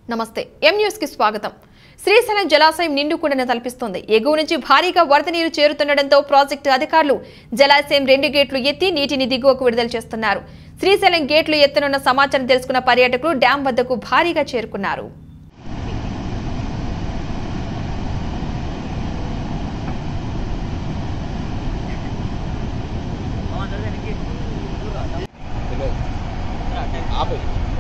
నమస్తే M news కి స్వాగతం శ్రీశైలం జలాశయం నిండుకుండను తలపిస్తోంది ఎగువ నుంచి భారీగా వరద నీరు చేరుతుండటంతో ప్రాజెక్టు అధికారులు జలాశయం రెండు గేట్లు ఎత్తి నీటిని దిగువకు విడుదల చేస్తున్నారు శ్రీశైలం గేట్లు ఎత్తనున్న సమాచారం తెలుసుకున్న పర్యాటకులు డ్యాం వద్దకు భారీగా చేరుకున్నారు ఆపు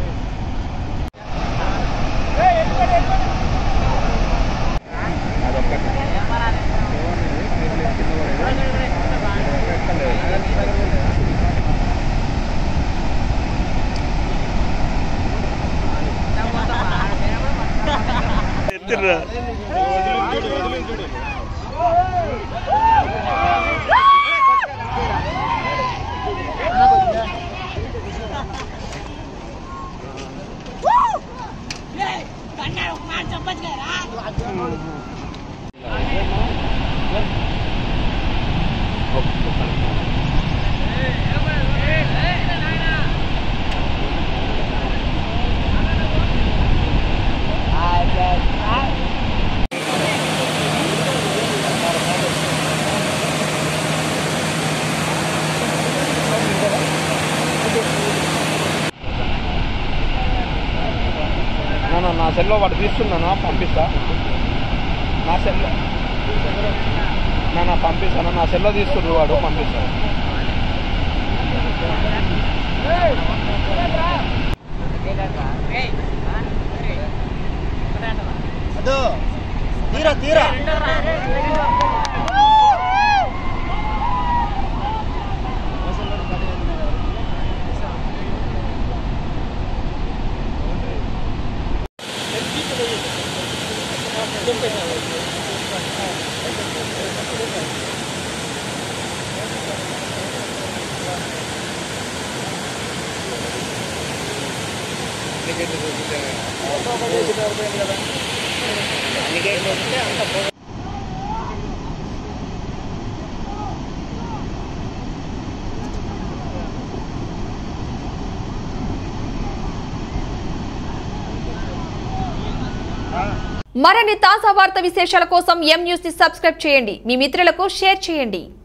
నా నా సెల్లో వాడు తీస్తున్నానా పంపిస్తా నా సెల్లో నా నా పంపిస్తాను నా సెల్లో తీసుకుర్రు వాడు పంపిస్తాను ಅದು ತೀರಾ ತೀರಾ మరిన్ని తాజా వార్త విశేషాల కోసం ఎం న్యూస్ ని సబ్స్క్రైబ్ చేయండి మీ మిత్రులకు షేర్ చేయండి